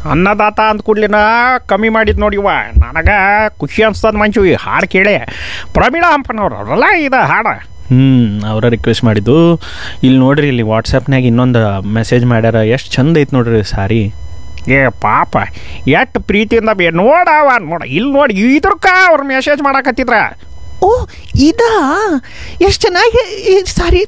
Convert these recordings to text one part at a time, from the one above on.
ಅನ್ನದಾತ ಅಂದ ಕೂಡ್ಲಿನ ಕಮ್ಮಿ ಮಾಡಿದ್ ನೋಡಿ ಇವ ನನಗ ಖುಷಿ ಅನ್ಸ್ತದ ಮಂಚು ಈ ಹಾಡು ಕೇಳಿ ಪ್ರಮೀಳಾ ಹಂಪನವ್ರು ಅವರಲ್ಲ ಇದು ಹಾಡು ಹ್ಞೂ ಅವರ ರಿಕ್ವೆಸ್ಟ್ ಮಾಡಿದ್ದು ಇಲ್ಲಿ ನೋಡ್ರಿ ಇಲ್ಲಿ ವಾಟ್ಸಪ್ನಾಗ ಇನ್ನೊಂದು ಮೆಸೇಜ್ ಮಾಡ್ಯಾರ ಎಷ್ಟು ಚಂದ ಐತೆ ನೋಡ್ರಿ ಸಾರಿ ಏ ಪಾಪ ಎಷ್ಟು ಪ್ರೀತಿಯಿಂದ ಬೇ ನೋಡವ ನೋಡ ಇಲ್ಲಿ ನೋಡಿ ಇದ್ರಕ್ಕ ಅವ್ರು ಮೆಸೇಜ್ ಮಾಡಕತ್ತಿದ್ರ ಓ ಇದಾ ಎಷ್ಟು ಚೆನ್ನಾಗಿ ಸಾರಿ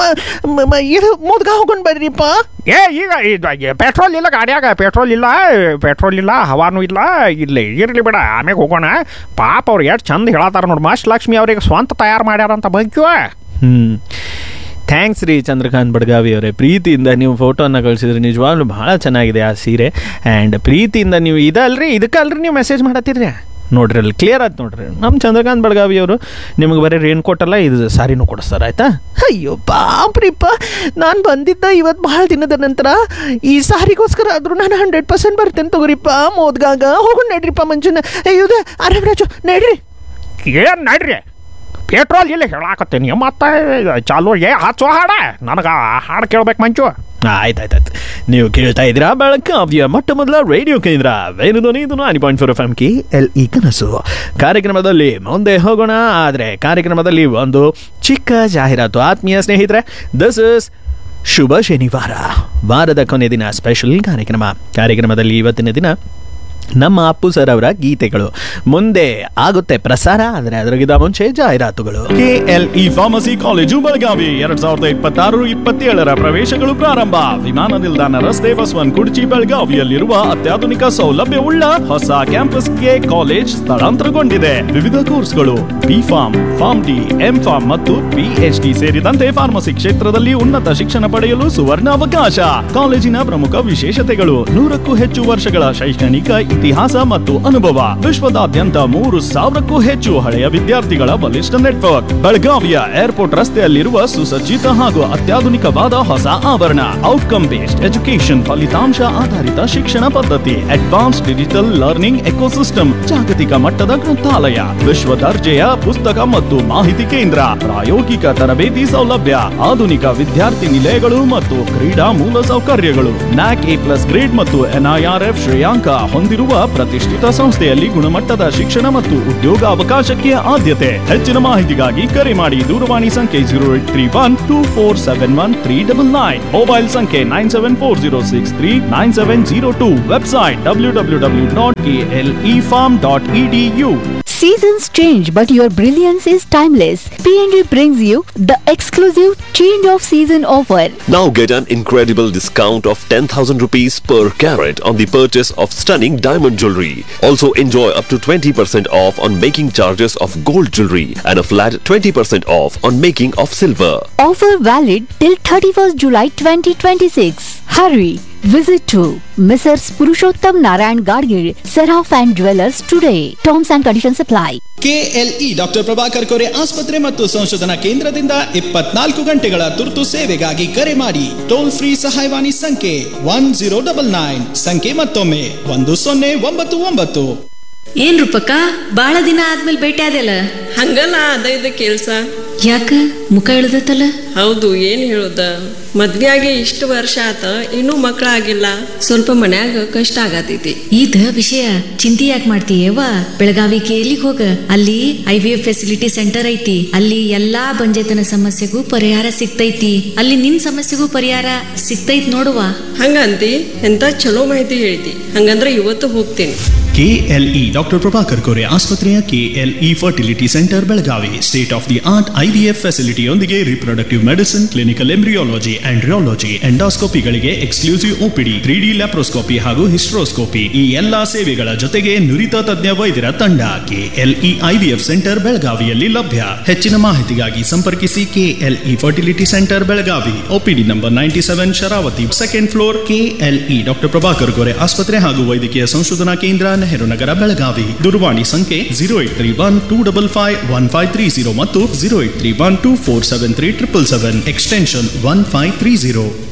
ಇದು ಮುದ್ಗ ಹೋಗೊಂಡು ಬರ್ರಿಪ್ಪ ಏ ಈಗ ಇದು ಪೆಟ್ರೋಲ್ ಇಲ್ಲ ಗಾಡಿಯಾಗ ಪೆಟ್ರೋಲ್ ಇಲ್ಲ ಪೆಟ್ರೋಲ್ ಇಲ್ಲ ಹವಾನು ಇಲ್ಲ ಇಲ್ಲಿ ಇರ್ಲಿ ಬಿಡ ಆಮ್ಯಾಗ ಹೋಗೋಣ ಪಾಪ ಅವ್ರು ಎಷ್ಟು ಚಂದ ಹೇಳತ್ತಾರ ನೋಡಿ ಮಸ್ತ್ ಲಕ್ಷ್ಮಿ ಅವ್ರಿಗೆ ಸ್ವಂತ ತಯಾರು ಮಾಡ್ಯಾರಂತ ಬಗ್ಗೆ ಹ್ಞೂ ಥ್ಯಾಂಕ್ಸ್ ರೀ ಚಂದ್ರಕಾಂತ್ ಬಡ್ಗಾವಿ ಅವರೇ ಪ್ರೀತಿಯಿಂದ ನೀವು ಫೋಟೋನ ಕಳಿಸಿದ್ರಿ ನಿಜವಾಗ್ಲೂ ಭಾಳ ಚೆನ್ನಾಗಿದೆ ಆ ಸೀರೆ ಆ್ಯಂಡ್ ಪ್ರೀತಿಯಿಂದ ನೀವು ಇದಲ್ರಿ ಇದಕ್ಕಲ್ರಿ ನೀವು ಮೆಸೇಜ್ ಮಾಡತ್ತೀರಿ ನೋಡ್ರಿ ಅಲ್ಲಿ ಕ್ಲಿಯರ್ ಆಯ್ತು ನೋಡ್ರಿ ನಮ್ಮ ಚಂದ್ರಕಾಂತ್ ಬಡ್ಗಾವಿ ಅವರು ನಿಮಗೆ ಬರೀ ರೇನ್ ಕೋಟಲ್ಲ ಇದು ಸಾರಿನೂ ಕೊಡಿಸ್ತಾರೆ ಆಯ್ತಾ ಅಯ್ಯೋ ಪಾಪ್ರಿಪ್ಪ ನಾನು ಬಂದಿದ್ದ ಇವತ್ತು ಭಾಳ ದಿನದ ನಂತರ ಈ ಸಾರಿಗೋಸ್ಕರ ಆದರೂ ನಾನು ಹಂಡ್ರೆಡ್ ಪರ್ಸೆಂಟ್ ಬರ್ತೇನೆ ತಗೋರಿಪ್ಪ ಮೋದ್ಗಾಗ ಹೋಗೋಣ ನಡ್ರಿಪ್ಪ ಮಂಜುನ ಅಯ್ಯೋದ ಆರಾಮರಾಜು ನಡ್ರಿ ಏನು ನಡ್ರಿ ಪೆಟ್ರೋಲ್ ಇಲ್ಲ ಹೇಳಾಕತ್ತೀನಿ ಮತ್ತೆ ಚಾಲು ಏ ಹಚ್ಚೋ ಹಾಡ ನನಗೆ ಆ ಹಾಡು ಕೇಳ್ಬೇಕು ಮಂಚು ಆಯ್ತು ಆಯ್ತು ಆಯ್ತು ನೀವು ಕೇಳ್ತಾ ಇದ್ದೀರಾ ಬೆಳಕಾವ್ಯ ಮೊಟ್ಟ ಮೊದಲ ರೇಡಿಯೋ ಕೇಂದ್ರ ವೇಣುಧ್ವನಿ ಇದು ninety point four F M K L E ಕನಸು ಕಾರ್ಯಕ್ರಮದಲ್ಲಿ ಮುಂದೆ ಹೋಗೋಣ ಆದರೆ ಕಾರ್ಯಕ್ರಮದಲ್ಲಿ ಒಂದು ಚಿಕ್ಕ ಜಾಹೀರಾತು ಆತ್ಮೀಯ ಸ್ನೇಹಿತರೆ ದಿಸ್ ಇಸ್ ಶುಭ ಶನಿವಾರ ವಾರದ ಕೊನೆ ದಿನ ಸ್ಪೆಷಲ್ ಕಾರ್ಯಕ್ರಮ ಕಾರ್ಯಕ್ರಮದಲ್ಲಿ ಇವತ್ತಿನ ದಿನ ನಮ್ಮ ಅಪ್ಪು ಸರ್ ಅವರ ಗೀತೆಗಳು ಮುಂದೆ ಆಗುತ್ತೆ ಪ್ರಸಾರ ಆದರೆ ಅದರಗಿಂತ ಮುಂಚೆ ಜಾಹೀರಾತುಗಳು ಕೆಎಲ್ಇ ಫಾರ್ಮಸಿ ಕಾಲೇಜು ಬೆಳಗಾವಿ ಎರಡ್ ಸಾವಿರದ ಇಪ್ಪತ್ತಾರು ಇಪ್ಪತ್ತೇಳರ ಪ್ರವೇಶಗಳು ಪ್ರಾರಂಭ ವಿಮಾನ ನಿಲ್ದಾಣ ರಸ್ತೆ ಬಸವನ್ ಕುರ್ಚಿ ಬೆಳಗಾವಿಯಲ್ಲಿರುವ ಅತ್ಯಾಧುನಿಕ ಸೌಲಭ್ಯವುಳ್ಳ ಹೊಸ ಕ್ಯಾಂಪಸ್ಗೆ ಕಾಲೇಜ್ ಸ್ಥಳಾಂತರಗೊಂಡಿದೆ ವಿವಿಧ ಕೋರ್ಸ್ಗಳು B Pharm Pharm D M Pharm ಮತ್ತು ಪಿಎಚ್ಡಿ ಸೇರಿದಂತೆ ಫಾರ್ಮಸಿ ಕ್ಷೇತ್ರದಲ್ಲಿ ಉನ್ನತ ಶಿಕ್ಷಣ ಪಡೆಯಲು ಸುವರ್ಣ ಅವಕಾಶ ಕಾಲೇಜಿನ ಪ್ರಮುಖ ವಿಶೇಷತೆಗಳು ನೂರಕ್ಕೂ ಹೆಚ್ಚು ವರ್ಷಗಳ ಶೈಕ್ಷಣಿಕ ಇತಿಹಾಸ ಮತ್ತು ಅನುಭವ ವಿಶ್ವದಾದ್ಯಂತ ಮೂರು ಸಾವಿರಕ್ಕೂ ಹೆಚ್ಚು ಹಳೆಯ ವಿದ್ಯಾರ್ಥಿಗಳ ಬಲಿಷ್ಠ ನೆಟ್ವರ್ಕ್ ಬೆಳಗಾವಿಯ ಏರ್ಪೋರ್ಟ್ ರಸ್ತೆಯಲ್ಲಿರುವ ಸುಸಜ್ಜಿತ ಹಾಗೂ ಅತ್ಯಾಧುನಿಕವಾದ ಹೊಸ ಆವರಣ ಔಟ್ಕಮ್ ಬೇಸ್ಡ್ ಎಜುಕೇಶನ್ ಫಲಿತಾಂಶ ಆಧಾರಿತ ಶಿಕ್ಷಣ ಪದ್ಧತಿ ಅಡ್ವಾನ್ಸ್ ಡಿಜಿಟಲ್ ಲರ್ನಿಂಗ್ ಎಕೋಸಿಸ್ಟಮ್ ಜಾಗತಿಕ ಮಟ್ಟದ ಗ್ರಂಥಾಲಯ ವಿಶ್ವ ದರ್ಜೆಯ ಪುಸ್ತಕ ಮತ್ತು ಮಾಹಿತಿ ಕೇಂದ್ರ ಪ್ರಾಯೋಗಿಕ ತರಬೇತಿ ಸೌಲಭ್ಯ ಆಧುನಿಕ ವಿದ್ಯಾರ್ಥಿ ನಿಲಯಗಳು ಮತ್ತು ಕ್ರೀಡಾ ಮೂಲ ಸೌಕರ್ಯಗಳು ನ್ಯಾಕ್ ಎ ಪ್ಲಸ್ ಗ್ರೇಡ್ ಮತ್ತು ಎನ್ಐಆರ್ಎಫ್ ಶ್ರೇಯಾಂಕ ಹೊಂದಿರುವ ಪ್ರತಿಷ್ಠಿತ ಸಂಸ್ಥೆಯಲ್ಲಿ ಗುಣಮಟ್ಟದ ಶಿಕ್ಷಣ ಮತ್ತು ಉದ್ಯೋಗ ಅವಕಾಶಕ್ಕೆ ಆದ್ಯತೆ ಹೆಚ್ಚಿನ ಮಾಹಿತಿಗಾಗಿ ಕರೆ ಮಾಡಿ ದೂರವಾಣಿ ಸಂಖ್ಯೆ zero eight three one two four seven one three double nine mobile ಸಂಖ್ಯೆ nine seven four zero six three nine seven zero two website W W W dot K L E pharm dot E D U Seasons change, but your brilliance is timeless. PNG brings you the exclusive change of season offer. Now get an incredible discount of 10,000 rupees per carat on the purchase of stunning diamond jewelry. Also enjoy up to 20% off on making charges of gold jewelry and a flat 20% off on making of silver. Offer valid till 31st July 2026. Hurry! Visit to Messrs. Purushottam Narayan Gadgir, Seraph and Dwellers today. Terms and conditions apply. KLE doctor Prabhakar Kore ಆಸ್ಪತ್ರೆ ಮತ್ತು ಸಂಶೋಧನಾ ಕೇಂದ್ರದಿಂದ ಇಪ್ಪತ್ನಾಲ್ಕು ಗಂಟೆಗಳ ತುರ್ತು ಸೇವೆಗಾಗಿ ಕರೆ ಮಾಡಿ ಟೋಲ್ ಫ್ರೀ ಸಹಾಯವಾಣಿ ಸಂಖ್ಯೆ ಒನ್ ಜೀರೋ ಡಬಲ್ ನೈನ್ ಸಂಖ್ಯೆ ಮತ್ತೊಮ್ಮೆ ಒಂದು ಸೊನ್ನೆ ಒಂಬತ್ತು ಒಂಬತ್ತು ಏನ್ ರೂಪಕ್ಕ ಬಾಳ ದಿನ ಆದ್ಮೇಲೆ ಭೇಟಿ ಆದ್ಯಲ್ಲ ಹಂಗಲ್ಲ ಅದ ಇದು ಕೆಲ್ಸ ಯಾಕ ಮುಖ ಇಳ್ದತ್ತಲ್ಲ ಹೌದು ಏನ್ ಹೇಳೋದ ಮದ್ವೆ ಆಗಿ ಇಷ್ಟು ವರ್ಷ ಆತ ಇನ್ನೂ ಮಕ್ಕಳಾಗಿಲ್ಲ ಸ್ವಲ್ಪ ಮನ್ಯಾಗ ಕಷ್ಟ ಆಗತೈತಿ ಇದ ವಿಷಯ ಚಿಂತೆ ಯಾಕೆ ಮಾಡ್ತೀಯವ್ವ ಬೆಳಗಾವಿ ಕೇಲಿಗ್ ಹೋಗ ಅಲ್ಲಿ I V F facility centre ಐತಿ ಅಲ್ಲಿ ಎಲ್ಲಾ ಬಂಜೆತನ ಸಮಸ್ಯೆಗೂ ಪರಿಹಾರ ಸಿಗ್ತೈತಿ ಅಲ್ಲಿ ನಿನ್ ಸಮಸ್ಯೆಗೂ ಪರಿಹಾರ ಸಿಗ್ತೈತ್ ನೋಡುವ ಹಂಗಂತಿ ಎಂತ ಚಲೋ ಮಾಹಿತಿ ಹೇಳ್ತಿ ಹಂಗಂದ್ರ ಇವತ್ತು ಹೋಗ್ತೀನಿ ಕೆಎಲ್ಇ ಡಾಕ್ಟರ್ ಪ್ರಭಾಕರ್ ಕೋರೆ ಆಸ್ಪತ್ರೆಯ KLE fertility centre Belagavi state of the art IVF ಫೆಸಿಲಿಟಿಯೊಂದಿಗೆ reproductive medicine clinical embryology andrology ಎಂಡಾಸ್ಕೋಪಿಗಳಿಗೆ exclusive OPD three D laparoscopy ಹಾಗೂ ಹಿಸ್ಟ್ರೋಸ್ಕೋಪಿ ಈ ಎಲ್ಲಾ ಸೇವೆಗಳ ಜೊತೆಗೆ ನುರಿತ ತಜ್ಞ ವೈದ್ಯರ ತಂಡ ಕೆಎಲ್ಇ ಐವಿಎಫ್ ಸೆಂಟರ್ ಬೆಳಗಾವಿಯಲ್ಲಿ ಲಭ್ಯ ಹೆಚ್ಚಿನ ಮಾಹಿತಿಗಾಗಿ ಸಂಪರ್ಕಿಸಿ KLE fertility centre Belagavi OPD number ninety seven Sharavathi second floor KLE doctor Prabhakar Kore ಆಸ್ಪತ್ರೆ ಹಾಗೂ ವೈದ್ಯಕೀಯ ಸಂಶೋಧನಾ ಕೇಂದ್ರ ನೆಹರು ನಗರ ಬೆಳಗಾವಿ ದೂರವಾಣಿ ಸಂಖ್ಯೆ zero eight three one two double five one five three zero ಮತ್ತು zero eight three one two four seven three triple seven extension one five three zero